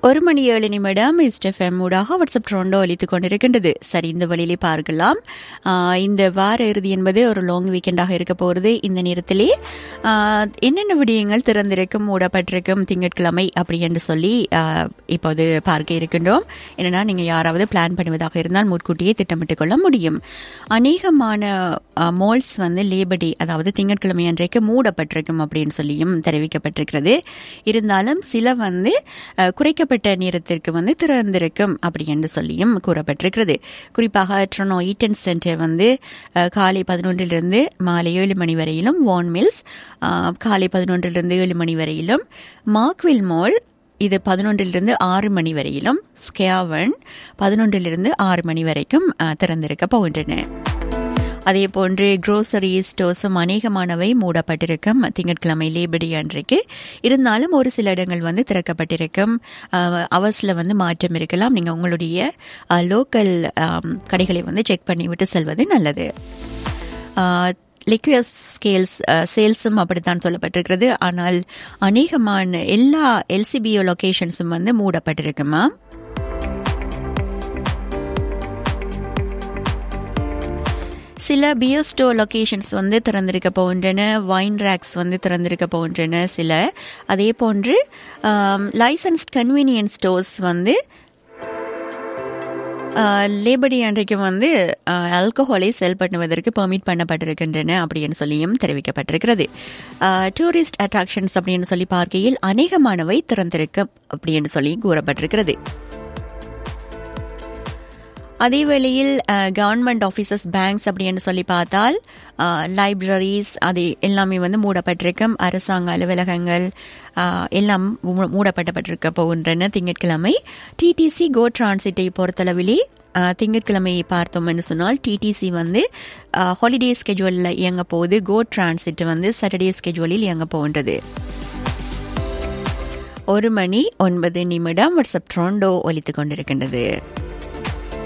ஒரு மணி ஏழு நிமிடம் இஸ்டெஃப்எம் ஊடாக வாட்ஸ்அப் ட்ரோண்டோ அளித்துக் கொண்டிருக்கின்றது சரி இந்த வழியிலே பார்க்கலாம் ஆஹ் இந்த வார இறுதி என்பது ஒரு லாங் வீக்கெண்டாக இருக்க போகிறது இந்த நேரத்திலே ஆஹ் என்னென்ன விடயங்கள் திறந்திருக்கும் மூடப்பட்டிருக்கும் திங்கட்கிழமை அப்படி என்று சொல்லி ஆஹ் இப்போது பார்க்க இருக்கின்றோம் என்னன்னா நீங்கள் யாராவது பிளான் பண்ணுவதாக இருந்தால் முன்கூட்டியே திட்டமிட்டுக் கொள்ள முடியும் அநேகமான மால்ஸ் வந்து லேபர் டே அதாவது திங்கட்கிழமை அன்றைக்கு மூடப்பட்டிருக்கும் அப்படின்னு சொல்லியும் தெரிவிக்கப்பட்டிருக்கிறது இருந்தாலும் சில வந்து அஹ், குறைக்கப்பட்ட நேரத்திற்கு வந்து திறந்திருக்கும் அப்படி என்று சொல்லியும் கூறப்பட்டிருக்கிறது குறிப்பாக ட்ரோனோ ஈட்டன் சென்டர் வந்து அஹ், காலை பதினொன்றிலிருந்து மாலை ஏழு மணி வரையிலும் வான் மில்ஸ் அஹ், காலை பதினொன்றிலிருந்து ஏழு மணி வரையிலும் மார்க்வில் மால் இது பதினொன்றிலிருந்து ஆறு மணி வரையிலும் ஸ்கேவன் பதினொன்றிலிருந்து ஆறு மணி வரைக்கும் அஹ், திறந்திருக்க போகின்றன அதே போன்று grocery ஸ்டோர்ஸும் அநேகமானவை மூடப்பட்டிருக்கும் திங்கட்கிழமை லேபடி அன்றைக்கு இருந்தாலும் ஒரு சில இடங்கள் வந்து திறக்கப்பட்டிருக்கும் அவர்ஸில் வந்து மாற்றம் இருக்கலாம் நீங்கள் உங்களுடைய லோக்கல் கடைகளை வந்து செக் பண்ணிவிட்டு செல்வது நல்லது லிக்விட் ஸ்கேல்ஸ் சேல்ஸும் அப்படித்தான் சொல்லப்பட்டிருக்கிறது ஆனால் அநேகமான எல்லா எல்சிபிஓ லொகேஷன்ஸும் வந்து மூடப்பட்டிருக்குமா சில பியோஸ்டோ லொகேஷன்ஸ் வந்து திறந்திருக்க போகின்றன வைன் ரேக்ஸ் வந்து திறந்திருக்க போகின்றன சில அதே போன்று லைசன்ஸ்ட் கன்வீனியன்ஸ் ஸ்டோர்ஸ் வந்து லேபடி அன்றைக்கு வந்து ஆல்கஹாலை செல் பண்ணுவதற்கு பெர்மிட் பண்ணப்பட்டிருக்கின்றன அப்படின்னு சொல்லியும் தெரிவிக்கப்பட்டிருக்கிறது டூரிஸ்ட் அட்ராக்ஷன்ஸ் அப்படின்னு சொல்லி பார்க்கையில் அநேகமானவை திறந்திருக்க அப்படின்னு சொல்லி கூறப்பட்டிருக்கிறது அதே வேளையில் கவர்மெண்ட் ஆஃபீஸஸ் பேங்க்ஸ் அப்படின்னு சொல்லி பார்த்தால் லைப்ரரிஸ் அது எல்லாமே வந்து மூடப்பட்டிருக்கும் அரசாங்க அலுவலகங்கள் அஹ், எல்லாம் மூ- மூடப்பட்டப்பட்டிருக்க போகின்றன திங்கட்கிழமை டிடிசி கோ டிரான்சிட்டை பொறுத்தளவிலே அஹ், திங்கட்கிழமையை பார்த்தோம் என்று சொன்னால் டிடிசி வந்து ஹாலிடே ஸ்கெஜுவலில் இயங்க போகுது கோ டிரான்சிட் வந்து சாட்டர்டே ஸ்கெஜுவலில் இயங்க போகின்றது ஒரு மணி ஒன்பது நிமிடம் வாட்ஸ்அப் ட்ரோண்டோ ஒலித்துக் கொண்டிருக்கின்றது